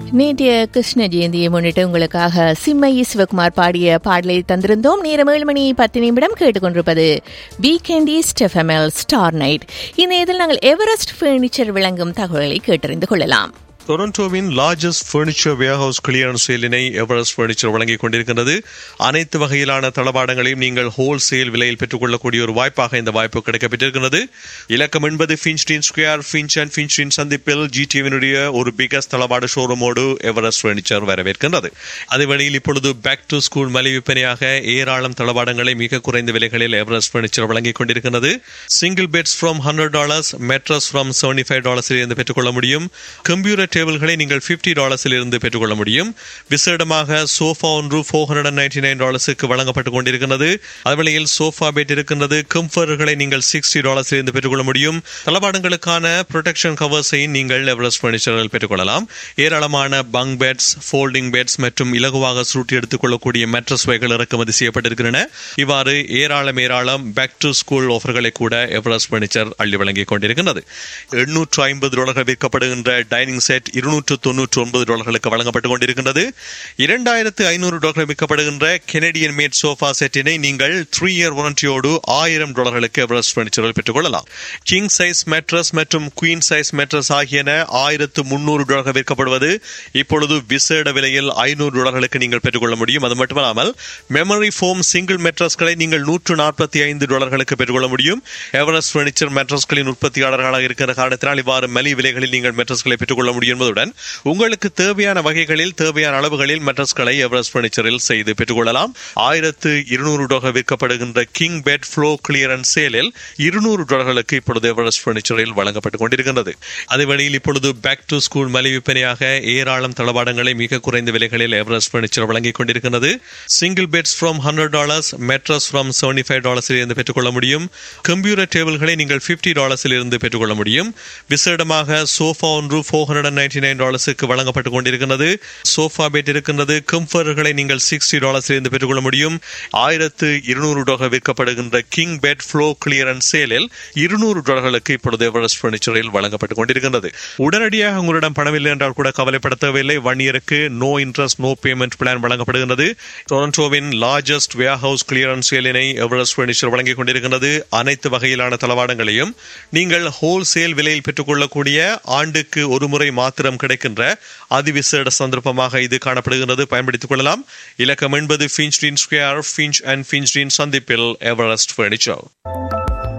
நேற்றைய கிருஷ்ண ஜெயந்தியை முன்னிட்டு உங்களுக்காக சிம்மையி சிவகுமார் பாடிய பாடலை தந்திருந்தோம் நேரம் ஏழு மணி பத்து நிமிடம் கேட்டுக்கொண்டிருப்பது வீக்கெண்ட் ஈஸ்ட் எஃப்எம்எல் ஸ்டார் நைட் இந்த இதில் நாங்கள் எவரெஸ்ட் ஃபர்னிச்சர் விளங்கும் தகவல்களை கேட்டறிந்து கொள்ளலாம் டொரண்டோவின் லார்ஜஸ்ட் ஃபர்னிச்சர் வேர்ஹவுஸ் கிளியரன்ஸ் சேலினை எவரெஸ்ட் ஃபர்னிச்சர் வழங்கிக் கொண்டிருக்கின்றது அனைத்து வகையிலான தளபாடங்களையும் நீங்கள் ஹோல்சேல் விலையில் பெற்றுக்கொள்ளக்கூடிய ஒரு வாய்ப்பாக இந்த வாய்ப்பு கிடைக்கப்பட்டிருக்கிறது இலக்கம் என்பது Finstein square Finch and Finstein சந்திப்பில் ஜிடிவினுடைய ஒரு பிகஸ்ட் தளபாட ஷோரூமோடு எவரெஸ்ட் ஃபர்னிச்சர் வரவேற்கின்றது அதே வழியில் இப்பொழுது பேக் டு ஸ்கூல் மலை விற்பனையாக ஏராளம் தளபாடங்களை மிக குறைந்த விலைகளில் எவரெஸ்ட் ஃபர்னிச்சர் வழங்கிக் கொண்டிருக்கிறது single beds from hundred dollars mattress from seventy five டாலர்ஸில் இருந்து பெற்றுக்கொள்ள முடியும் கம்ப்யூட்டர் டேபிள்களை நீங்கள் பிப்டி டாலர்ஸில் இருந்து பெற்றுக்கொள்ள முடியும் விசேடமாக சோஃபா ஒன்று four hundred and ninety nine டாலர்ஸுக்கு வழங்கப்பட்டுக் கொண்டிருக்கிறது அதுவழியில் சோஃபா பெட் இருக்கின்றது கம்ஃபர்களை நீங்கள் சிக்ஸ்டி டாலர்ஸில் இருந்து பெற்றுக்கொள்ள முடியும் தளபாடங்களுக்கான ப்ரொடெக்ஷன் கவர்ஸை நீங்கள் எவரெஸ்ட் பர்னிச்சரில் பெற்றுக்கொள்ளலாம் ஏராளமான பங் பெட்ஸ் ஃபோல்டிங் பெட்ஸ் மற்றும் இலகுவாக சுருட்டி எடுத்துக்கொள்ளக்கூடிய மெட்ரஸ் வகைகள் இறக்குமதி செய்யப்பட்டிருக்கின்றன இவ்வாறு ஏராளம் ஏராளம் பேக் டு ஸ்கூல் ஆஃபர்களை கூட எவரெஸ்ட் பர்னிச்சர் அள்ளி வழங்கிக் கொண்டிருக்கின்றது எண்ணூற்று ஐம்பது டாலர்கள் விற்கப்படுகின்ற டைனிங் செட் இருநூற்று தொன்னூற்று ஒன்பது டாலர்களுக்கு வழங்கப்பட்டுக் கொண்டிருக்கின்றது இரண்டாயிரத்து ஐநூறு டாலர்கள் விற்கப்படுகின்ற கெனடியன் மேட் சோஃபா செட்டினை நீங்கள் த்ரீ இயர் வாரண்டியோடு ஆயிரம் டாலர்களுக்கு எவரெஸ்ட் பர்னிச்சரில் பெற்றுக்கொள்ளலாம் கிங் சைஸ் மெட்ரஸ் மற்றும் குயின் சைஸ் மெட்ரஸ் ஆகியன ஆயிரத்து முன்னூறு டாலர்கள் விற்கப்படுவது இப்பொழுது விசேட விலையில் ஐநூறு டாலர்களுக்கு நீங்கள் பெற்றுக்கொள்ள முடியும் அது மட்டுமல்லாமல் மெமரி ஃபோம் சிங்கிள் மெட்ரஸ்களை நீங்கள் நூற்று நாற்பத்தி ஐந்து டாலர்களுக்கு பெற்றுக்கொள்ள முடியும் எவரெஸ்ட் பர்னிச்சர் மெட்ரஸ்களின் உற்பத்தியாளர்களாக இருக்கிற காரணத்தினால் இவ்வாறு மலி விலைகளில் நீங்கள் மெட்ரஸ்களை பெற்றுக்கொள்ள முடியும் என்பதுடன் உங்களுக்கு தேவையான வகைகளில் தேவையான அளவுகளில் மெட்ரஸ்களை எவரெஸ்ட் பர்னிச்சரில் செய்து பெற்றுக்கொள்ளலாம் ஆயிரத்து இருநூறு டாலர் விற்கப்படுகின்ற கிங் பெட் ஃப்ளோ கிளியரன்ஸ் சேலில் இருநூறு டாலர்களுக்கு இப்பொழுது எவரெஸ்ட் பர்னிச்சரில் வழங்கப்பட்டுக் கொண்டிருக்கின்றது அதே வழியில் இப்பொழுது பேக் டு ஸ்கூல் மலை விற்பனையாக ஏராளம் தளபாடங்களை மிக குறைந்த விலைகளில் எவரெஸ்ட் பர்னிச்சர் வழங்கிக் கொண்டிருக்கிறது single beds from hundred dollars mattress from seventy five டாலர்ஸில் இருந்து பெற்றுக்கொள்ள முடியும் கம்ப்யூட்டர் டேபிள்களை நீங்கள் பிப்டி டாலர்ஸில் இருந்து பெற்றுக்கொள்ள முடியும் விசேடமாக சோஃபா ஒன்று ஃபோர் ஹண்ட்ரட் நைன்டி நைன் டாலர்ஸுக்கு வழங்கப்பட்டுக் கொண்டிருக்கிறது சோஃபா பெட் இருக்கின்றது கம்ஃபர்களை நீங்கள் சிக்ஸ்டி டாலர்ஸில் இருந்து பெற்றுக்கொள்ள முடியும் ஆயிரத்து இருநூறு டாலர் விற்கப்படுகின்ற கிங் பெட் ஃப்ளோ கிளியரன்ஸ் சேலில் இருநூறு டாலர்களுக்கு இப்பொழுது எவரெஸ்ட் பர்னிச்சரில் வழங்கப்பட்டுக் கொண்டிருக்கின்றது உடனடியாக உங்களிடம் பணமில்லை என்றால் கூட கவலைப்பட தேவையில்லை ஒன் இயருக்கு no interest no payment plan வழங்கப்படுகின்றது டொரண்டோவின் லார்ஜஸ்ட் வேர் ஹவுஸ் கிளியரன்ஸ் சேலினை எவரெஸ்ட் பர்னிச்சர் வழங்கிக் கொண்டிருக்கின்றது அனைத்து வகையிலான தளவாடங்களையும் நீங்கள் ஹோல்சேல் விலையில் பெற்றுக்கொள்ளக்கூடிய ஆண்டுக்கு ஒரு முறை மாத்திரம் கிடைக்கின்ற அதிவிசேட சந்தர்ப்பமாக இது காணப்படுகிறது பயன்படுத்திக் கொள்ளலாம் இலக்கம் என்பது Finstein square Finch and Finstein சந்திப்பில் எவரெஸ்ட் பர்னிச்சர்